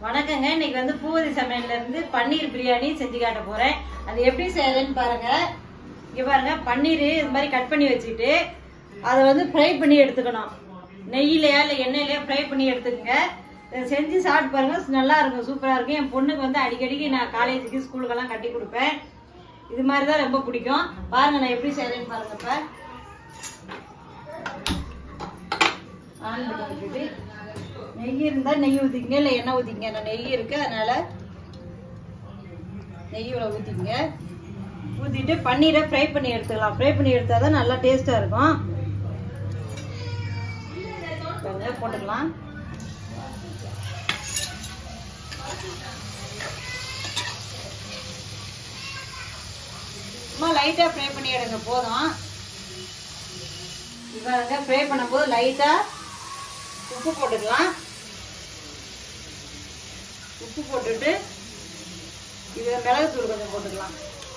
வணக்கங்க இன்னைக்கு வந்து பூவதி சமையல்ல இருந்து பன்னீர் பிரியாணி செஞ்சு காட்ட போறேன் அது எப்படி செய்யறதுன்னு பாருங்க இங்க பாருங்க பன்னீர் இது மாதிரி கட் பண்ணி வச்சுட்டு அதை வந்து ஃப்ரை பண்ணி எடுத்துக்கணும் நெய்யிலையா இல்லை எண்ணெயிலையா ஃப்ரை பண்ணி எடுத்துக்கங்க இதை செஞ்சு சாப்பிட்டு பாருங்க நல்லா இருக்கும் சூப்பரா இருக்கும் என் பொண்ணுக்கு வந்து அடிக்கடிக்கு நான் காலேஜுக்கு ஸ்கூலுக்கெல்லாம் கட்டி கொடுப்பேன் இது மாதிரி தான் ரொம்ப பிடிக்கும் பாருங்க நான் எப்படி செய்யறேன்னு பாருங்க இப்ப ஆன் பண்ணி விட்டுட்டு நெய் இருந்தா நெய் ஊத்திக்கங்க இல்ல எண்ணெய் ஊத்திக்கங்க நான் நெய் இருக்கு அதனால நெய் இவ்வளவு ஊத்திக்கங்க ஊத்திட்டு பன்னீரை ஃப்ரை பண்ணி எடுத்துக்கலாம் ஃப்ரை பண்ணி எடுத்தாதான் நல்லா டேஸ்டா இருக்கும் பாருங்க, போட்டுக்கலாம் சும்மா லைட்டா ஃப்ரை பண்ணி எடுங்க போதும் இவங்க ஃப்ரை பண்ணும்போது லைட்டா உப்பு போட்டுக்கலாம் உப்பு போட்டுட்டு இது மிளகுத்தூள் கொஞ்சம் போட்டுக்கலாம்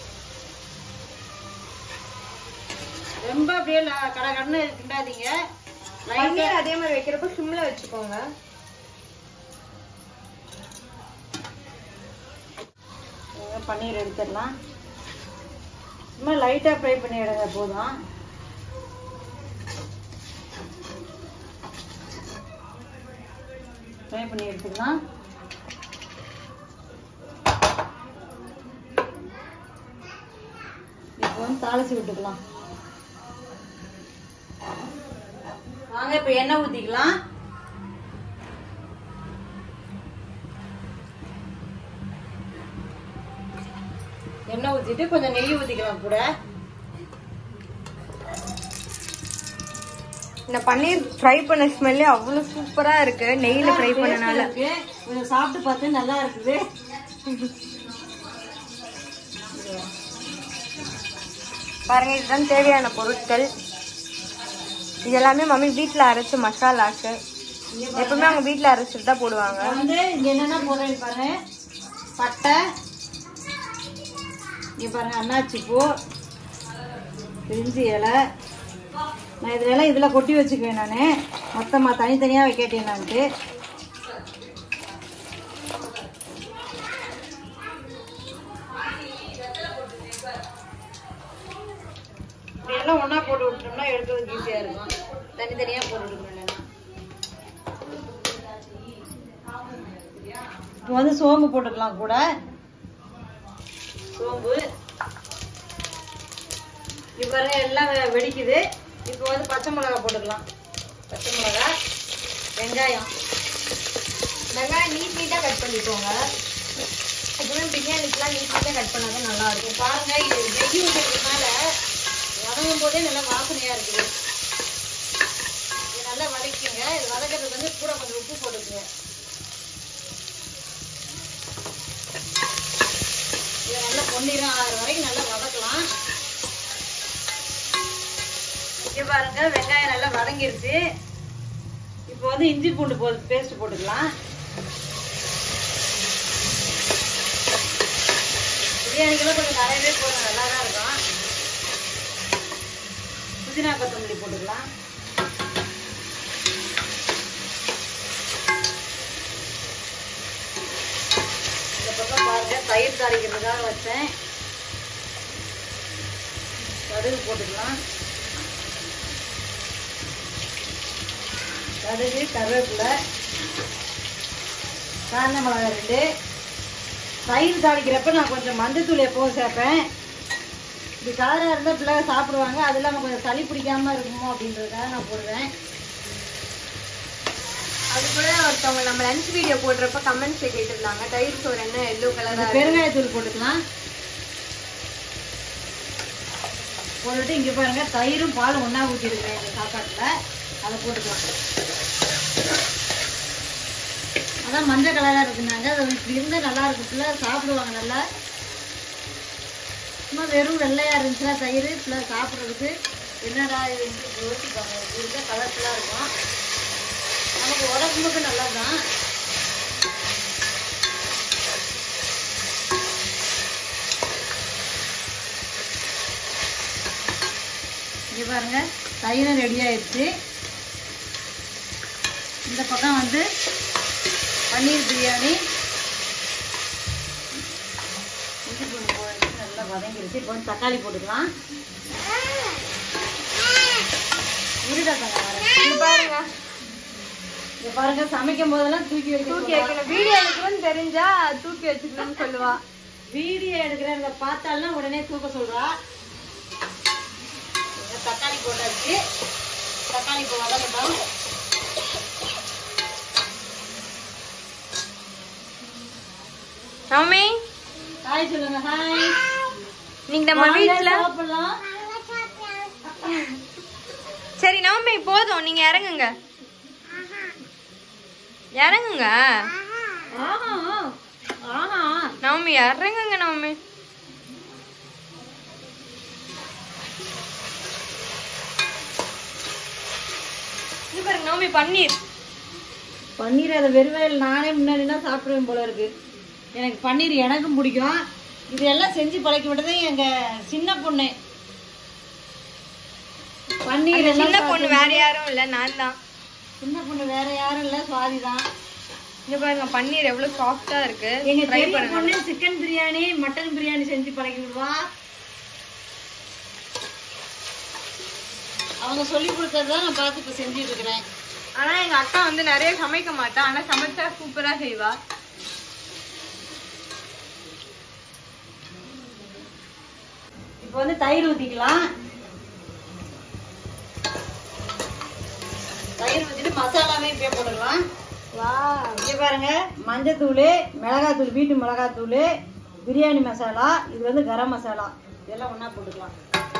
ரொம்ப அப்படியே ல- கட கடன்னு கிண்டாதீங்க லைட்டா பன்னீர் அதே மாதிரி வைக்கிறப்ப சிம்ல வச்சுக்கோங்க பன்னீர் எடுத்துடலாம் சும்மா லைட்டா ஃப்ரை பண்ணி எடுங்க போதும் ஃப்ரை பண்ணி எடுத்துக்கலாம் இப்போ வந்து தாளிச்சு விட்டுக்கலாம் வாங்க இப்போ எண்ணெய் ஊத்திக்கலாம் எண்ணெய் ஊத்திட்டு கொஞ்சம் நெய் ஊத்திக்கலாம் கூட இந்த பன்னீர் ஃப்ரை பண்ண ஸ்மெல்லே அவ்வளவு சூப்பரா இருக்கு நெய்ல ஃப்ரை பண்ணனால இருக்கு. கொஞ்சம் சாப்பிட்டு பார்த்து நல்லா இருக்குது பாருங்க இதுதான் தேவையான பொருட்கள் இது எல்லாமே மம்மி வீட்ல அரைச்ச மசாலாக்கு எப்பவுமே அவங்க வீட்ல அரைச்சிட்டு தான் போடுவாங்க நான் வந்து இங்க என்னென்ன போடுறேன்னு பாருங்க பட்டை இங்க பாருங்க அன்னாச்சி பூ பிரிஞ்சி இலை நான் இதுல எல்லாம் இதுல கொட்டி வச்சுக்குவேன் நான் மொத்தமா தனித்தனியா வைக்கட்டேன் நான்ட்டு இப்படி எல்லாம் ஒண்ணா போட்டு விட்டோம்னா எடுக்கிறதுக்கு ஈஸியா இருக்கும் தனித்தனியா போட்டு விட்டுக்கணும் இல்லைன்னா இப்போ வந்து சோம்பு போட்டுக்கலாம் கூட சோம்பு இப்போ எல்லாம் வெ- வெடிக்குது இப்போ வந்து பச்சை மிளகா போட்டுக்கலாம் பச்சை மிளகா வெங்காயம் வெங்காயம் நீட் நீட்டா கட் பண்ணிக்கோங்க எப்பவுமே பிரியாணிக்குலாம் நீட் நீட்டா கட் பண்ணாதான் நல்லா இருக்கும் இப்போ பாருங்க இது நெய் ஊற்றுறதுனால வதங்கும் போதே நல்லா வாசனையா இருக்குது இது நல்லா வதக்கிங்க இது வதக்கிறதுக்கு வந்து கூட கொஞ்சம் உப்பு போட்டுக்குங்க இது நல்லா பொன்னிறம் ஆகிற வரைக்கும் நல்லா வதக்கலாம் இங்க பாருங்க வெங்காயம் நல்லா வதங்கிருச்சு இப்போ வந்து இஞ்சி பூண்டு போ பேஸ்ட் போட்டுக்கலாம் பிரியாணிக்கெல்லாம் கொஞ்சம் நிறையவே போடும் நல்லா தான் இருக்கும் புதினா கொத்தமல்லி போட்டுக்கலாம் இந்த பக்கம் பாருங்க தயிர் தாளிக்கிறதுக்காக வச்சேன் கடுகு போட்டுக்கலாம் கடுகு கருவேப்பிலை காஞ்ச மிளகாய் ரெண்டு தயிர் தாளிக்கிறப்ப நான் கொஞ்சம் மஞ்சத்தூள் எப்பவும் சேர்ப்பேன் இப்படி கலராக இருந்தால் பிள்ளைங்க சாப்பிடுவாங்க அது இல்லாமல் கொஞ்சம் சளி பிடிக்காம இருக்குமோ அப்படின்றதுக்காக நான் போடுவேன் அது கூட ஒருத்தவங்க நம்ம லஞ்ச் வீடியோ போடுறப்ப கமெண்ட்ஸ் கேட்டு இருந்தாங்க தயிர் சோறு என்ன எல்லோ அந்த கலரா பெருங்காயத்தூள் போட்டுக்கலாம் போட்டுட்டு இங்கே பாருங்க தயிரும் பாலும் ஒன்றா ஊற்றிருக்கிறேன் இந்த சாப்பாட்டில் அதை போட்டுக்கலாம் அதான் மஞ்சள் கலராக இருக்குனாங்க அது இப்படி இருந்தால் நல்லா இருக்கும் பிள்ளை சாப்பிடுவாங்க நல்லா சும்மா வெறும் வெள்ளையாக இருந்துச்சுன்னா தயிர் பிள்ளை சாப்பிட்றதுக்கு என்னடா இது இப்படி யோசிப்பாங்க இப்படி இருந்தால் கலர்ஃபுல்லாக இருக்கும் நமக்கு உடம்புக்கு நல்லதுதான் இங்க பாருங்க தயிரும் ரெடி ஆயிடுச்சு இந்த பக்கம் வந்து பன்னீர் பிரியாணி வதங்கிருச்சு இப்போ வந்து தக்காளி போட்டுக்கலாம் இருடா தங்கம் வரேன். இது பாருங்க இங்க பாருங்க சமைக்கும் போதெல்லாம் தூக்கி வைக்க தூக்கி சொல்றா. வைக்கணும் வீடியோ எடுக்கணும்னு தெரிஞ்சா தூக்கி வச்சுக்கணும்னு சொல்லுவா வீடியோ எடுக்கிறத பார்த்தாலும் உடனே தூக்க சொல்றா இங்க தக்காளி போட்டாச்சு தக்காளி இப்போ வதங்கட்டும் நவமி ஹாய் சொல்லுங்க ஹாய் நீங்க நம்ம வீட்டுல சாப்பிடலாம் சரி நவமி போதும் நீங்க இறங்குங்க இறங்குங்க ஆஹா ஆஹா நவமி இறங்குங்க நவமி இது பாருங்க நவமி பன்னீர் பன்னீர் அதை வெறுவையில் நானே முன்னாடிலாம் சாப்பிடுவேன் போல இருக்கு எனக்கு பன்னீர் எனக்கும் பிடிக்கும் இது எல்லாம் செஞ்சு பழக்கி விட்டது எங்க சின்ன பொண்ணு பன்னீர் அந்த எல்லாம் சின்ன பொண்ணு சாப்பிட்டு- வேற யாரும் இல்ல நான் தான் சின்ன பொண்ணு வேற யாரும் இல்ல சுவாதி தான் இங்க பாருங்க பன்னீர் எவ்வளவு சாஃப்டா இருக்கு எங்க ட்ரை பெரிய பண்ணுங்க பொண்ணு சிக்கன் பிரியாணி மட்டன் பிரியாணி செஞ்சு பழக்கி விடுவா அவங்க சொல்லி கொடுத்ததை நான் பார்த்து இப்ப செஞ்சுட்டு இருக்கிறேன் ஆனா எங்க அக்கா வந்து நிறைய சமைக்க மாட்டா ஆனா சமைச்சா சூப்பரா செய்வா இப்போ வந்து தயிர் ஊத்திக்கலாம் தயிர் ஊத்திட்டு மசாலாவே இப்பயே போட்டுக்கலாம் வா இங்க பாருங்க மஞ்சத்தூள் மிளகாத்தூள் வீட்டு மிளகாத்தூள் பிரியாணி மசாலா இது வந்து கரம் மசாலா இதெல்லாம் ஒண்ணா போட்டுக்கலாம்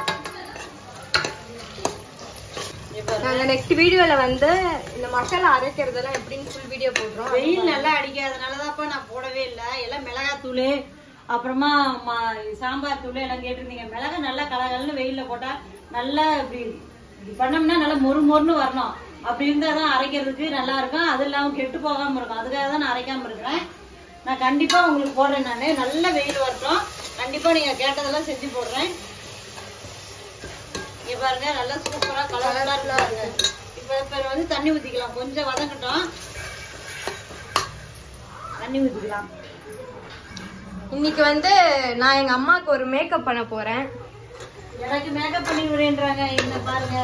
இங்க பாருங்க. நாங்க நெக்ஸ்ட் வீடியோல வந்து இந்த மசாலா அரைக்கிறதெல்லாம் எப்படின்னு ஃபுல் வீடியோ போடுறோம் வெயில் நல்லா அடிக்காதனாலதான்ப்பா நான் போடவே இல்லை எல்லாம் மிளகாத்தூள் அப்புறமா ம- சாம்பார் தூள் எல்லாம் கேட்டிருந்தீங்க மிளகா நல்லா கலகலன்னு வெயில்ல போட்டா நல்லா இப்படி இப்படி பண்ணோம்னா நல்லா மொறு மொறுன்னு வரணும் அப்படி இருந்தா தான் அரைக்கிறதுக்கு நல்லா இருக்கும் அது இல்லாம கெட்டு போகாம இருக்கும் அதுக்காக தான் நான் அரைக்காம இருக்கிறேன் நான் கண்டிப்பா உங்களுக்கு போடுறேன் நானு நல்ல வெயில் வரட்டும் கண்டிப்பா நீங்க கேட்டதெல்லாம் செஞ்சு போடுறேன் இங்க பாருங்க நல்லா சூப்பரா கலர்ஃபுல்லா இருக்கு இப்ப இப்ப வந்து தண்ணி ஊத்திக்கலாம் கொஞ்சம் வதங்கட்டும் தண்ணி ஊத்திக்கலாம் இன்னைக்கு வந்து நான் எங்க அம்மாக்கு ஒரு மேக்கப் பண்ண போறேன் எனக்கு மேக்கப் பண்ணி விடுறேன்றாங்க இந்த பாருங்க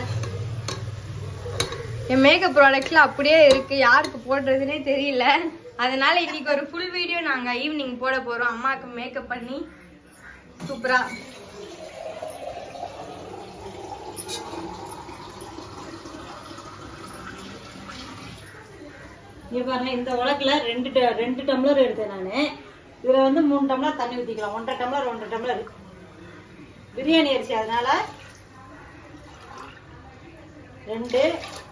என் மேக்கப் ப்ராடக்ட்ல அப்படியே இருக்கு யாருக்கு போடுறதுனே தெரியல அதனால இன்னைக்கு ஒரு ஃபுல் வீடியோ நாங்க ஈவினிங் போட போறோம் அம்மாக்கு மேக்கப் பண்ணி சூப்பரா இங்க பாருங்க இந்த உலக்குல ரெண்டு ட- ரெண்டு டம்ளர் எடுத்தேன் நானு இதுல வந்து மூணு டம்ளர் தண்ணி ஊத்திக்கலாம் ஒன்றரை டம்ளர் ஒன்றரை டம்ளர் பிரியாணி அரிசி அதனால ரெண்டு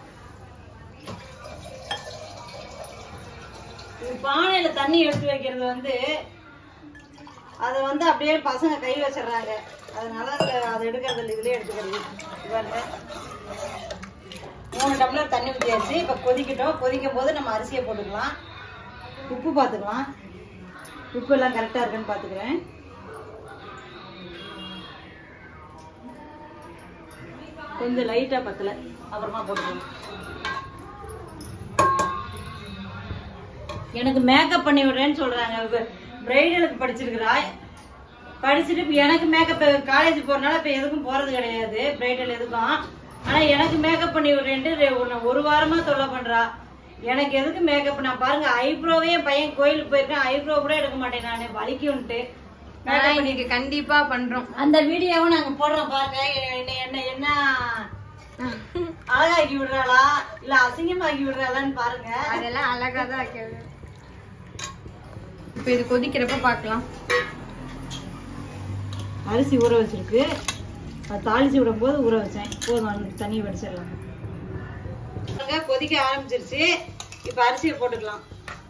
இது பானையில தண்ணி எடுத்து வைக்கிறது வந்து அதை வந்து அப்படியே பசங்க கை வச்சிடுறாங்க அதனால அந்த- அதை எடுக்கிறது இல்லை இதுலயே எடுத்துக்கிறது இது பாருங்க மூணு டம்ளர் தண்ணி ஊற்றியாச்சு இப்போ கொதிக்கட்டும் கொதிக்கும் போது நம்ம அரிசியை போட்டுக்கலாம் உப்பு பார்த்துக்கலாம் உப்பு எல்லாம் கரெக்டாக இருக்குன்னு பார்த்துக்கிறேன் கொஞ்சம் லைட்டாக பத்தல அப்புறமா போட்டுக்கலாம் எனக்கு மேக்கப் பண்ணி விடுறேன்னு சொல்றாங்க பிரைடலுக்கு படிச்சிருக்கிறா படிச்சுட்டு இப்போ எனக்கு மேக்கப் காலேஜ் போறதுனால இப்போ எதுக்கும் போறது கிடையாது பிரைடல் எதுக்கும் ஆனா எனக்கு மேக்கப் பண்ணி விடுறேன்ட்டு ரெ- உன்னை ஒரு வாரமா தொல்லை பண்றா எனக்கு எதுக்கு மேக்கப் நான் பாருங்க ஐப்ரோவே என் பையன் கோயிலுக்கு போயிருக்கேன் ஐப்ரோ கூட எடுக்க மாட்டேன் நானு வலிக்கும்ட்டு ஆனா இன்னைக்கு கண்டிப்பா பண்றோம் அந்த வீடியோவும் நாங்க போடுறோம் பாருங்க என்ன என்ன என்ன அழகாக்கி விடுறாளா இல்ல அசிங்கமாக்கி விடுறாளான்னு பாருங்க அதெல்லாம் அழகா தான் வைக்கிறது இப்ப இது கொதிக்கிறப்ப பார்க்கலாம் அரிசி ஊற வச்சிருக்கு அது தாளிச்சு விடும்போது ஊற வச்சேன் போதும் அந்த தண்ணி வடிச்சிடலாம் பாருங்க, கொதிக்க ஆரம்பிச்சிருச்சு இப்போ அரிசியை போட்டுக்கலாம்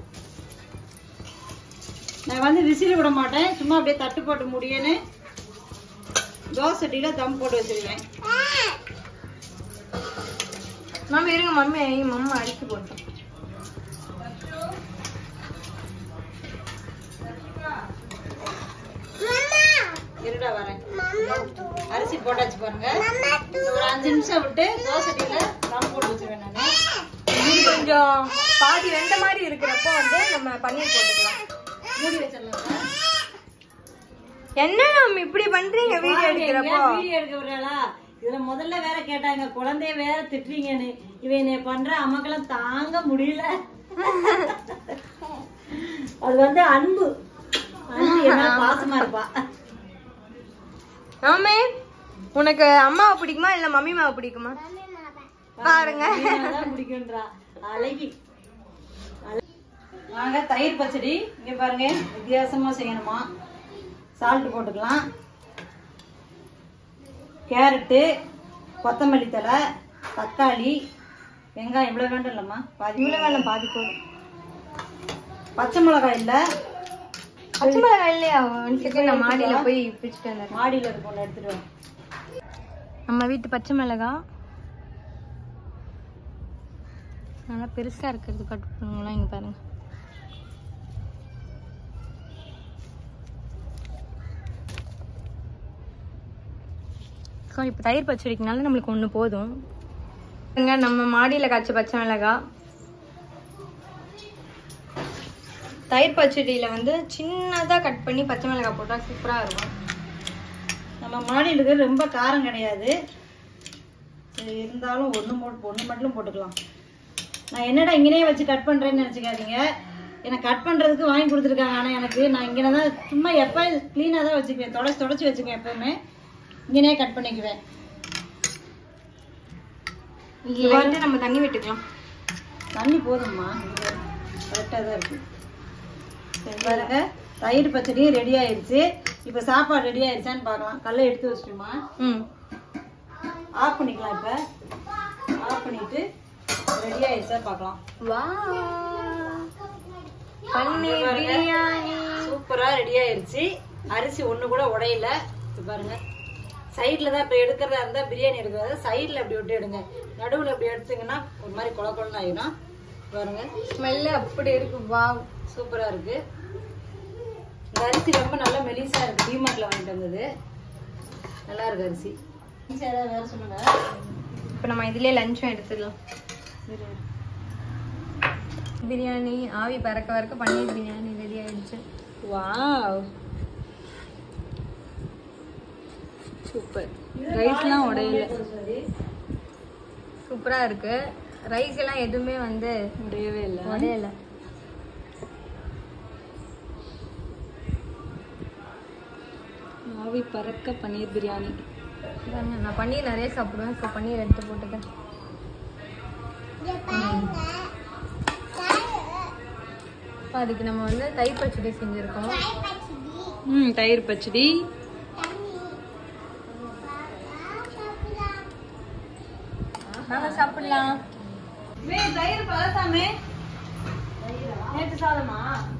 நான் வந்து விசிறி விட மாட்டேன் சும்மா அப்படியே தட்டு போட்டு முடியன்னு தோசை சட்டியில தம் போட்டு வச்சிருக்கேன் மம்மி இருங்க மம்மி மம்மா அடிச்சு போட்டோம் இருடா வரேன் அரிசி போட்டாச்சு பாருங்க இன்னும் ஒரு அஞ்சு நிமிஷம் விட்டு தோசை சட்டியில தம் போட்டு வச்சிருவேன் நான் இது கொஞ்சம் பாதி வெந்த மாதிரி இருக்கிறப்போ வந்து நம்ம பன்னீர் போட்டுக்கலாம் மூடி வச்சிடலாம் என்ன நம்ம இப்படி பண்றீங்க வீடியோ எடுக்கிறப்போ வீடியோ எடுக்க விடுறாளா இதுல முதல்ல வேற கேட்டாங்க குழந்தைய வேற திட்டுறீங்கன்னு இவன் என்னைய பண்ற அமக்கெல்லாம் தாங்க முடியல அது வந்து அன்பு அன்பு என்ன பாசமா இருப்பா ஆமே உனக்கு அம்மாவை பிடிக்குமா இல்ல மம்மி மாவை பிடிக்குமா பாருங்க தான் பிடிக்குன்றா அழகி அழ- வாங்க தயிர் பச்சடி இங்க பாருங்க வித்தியாசமா செய்யணுமா சால்ட் போட்டுக்கலாம் கேரட்டு கொத்தமல்லி தழை தக்காளி வெங்காயம் இவ்வளவு வேண்டும் இல்லம்மா பாதி இவ்வளவு வேணும் பாதி போதும் பச்சை மிளகாய் இல்ல பச்சை மிளகாய் இல்லையா ஒன் செகண்ட் நான் மாடியில போய் பிடிச்சிட்டு வந்துடுறேன் மாடியில இருக்கு ஒண்ணு எடுத்துட்டு வா. நம்ம வீட்டு பச்சை மிளகா நல்லா பெருசா இருக்கிறது கட் பண்ணுங்களா இங்க பாருங்க ஸோ இப்போ தயிர் பச்சடிக்கனால நம்மளுக்கு ஒன்று போதும் இங்க நம்ம மாடியில் காய்ச்ச பச்சை மிளகா தயிர் பச்சடியில் வந்து சின்னதாக கட் பண்ணி பச்சை மிளகாய் போட்டால் சூப்பராக இருக்கும் நம்ம மாடியில் இருக்கிறது ரொம்ப காரம் கிடையாது இது இருந்தாலும் ஒன்று போட்டு ஒன்று மட்டும் போட்டுக்கலாம் நான் என்னடா இங்கனே வச்சு கட் பண்ணுறேன்னு நினச்சிக்காதீங்க எனக்கு கட் பண்ணுறதுக்கு வாங்கி கொடுத்துருக்காங்க ஆனால் எனக்கு நான் இங்கே தான் சும்மா எப்போ க்ளீனாக தான் வச்சுக்குவேன் தொடச்சி தொடச்சி வச்சுக்குவேன் எப்போவுமே இங்கனே கட் பண்ணிக்குவேன் இதில் வந்து நம்ம தண்ணி விட்டுக்கலாம் தண்ணி போதும்மா கரெக்டாக தான் இருக்கு சரி பாருங்க தயிர் பச்சடியும் ரெடி ஆயிடுச்சு இப்போ சாப்பாடு ரெடி ஆயிடுச்சான்னு பார்க்கலாம் கல்லை எடுத்து வச்சுட்டுமா ம் ஆஃப் பண்ணிக்கலாம் இப்போ ஆஃப் பண்ணிட்டு ரெடி ஆயிடுச்சா பார்க்கலாம் வா பன்னீர் பிரியாணி சூப்பரா ரெடி ஆயிருச்சு அரிசி ஒண்ணு கூட உடையல இது பாருங்க சைடுல தான் இப்ப எடுக்கிறதா இருந்தா பிரியாணி எடுக்கிறதா சைடுல அப்படி விட்டு எடுங்க நடுவுல அப்படி எடுத்தீங்கன்னா ஒரு மாதிரி கொல கொலன்னு ஆயிடும் பாருங்க ஸ்மெல்லு அப்படி இருக்கு வா சூப்பரா இருக்கு இந்த அரிசி ரொம்ப நல்லா மெலிசா இருக்கு டிமார்ட்ல வாங்கிட்டு வந்தது நல்லா இருக்கு அரிசி ஏதாவது வேற சொல்லுங்க இப்போ நம்ம இதுலயே லஞ்சும் எடுத்துடலாம் பிரியாணி ஆவி பறக்க பறக்க பன்னீர் பிரியாணி ரெடி ஆயிடுச்சு வாவ் சூப்பர் ரைஸ்லாம் உடையல சூப்பரா இருக்கு ரைஸ் எல்லாம் எதுவுமே வந்து உடையவே இல்லை உடையல ஆவி பறக்க பன்னீர் பிரியாணி பாருங்க, நான் பன்னீர் நிறைய சாப்பிடுவேன் ஸோ பன்னீர் எடுத்து போட்டுக்கேன் இப்போ அதுக்கு நம்ம வந்து தயிர் பச்சடி செஞ்சுருக்கோம் ம் தயிர் பச்சடி நாங்க சாப்பிடலாம் தயிர் பழசாமே நேற்று சாதமா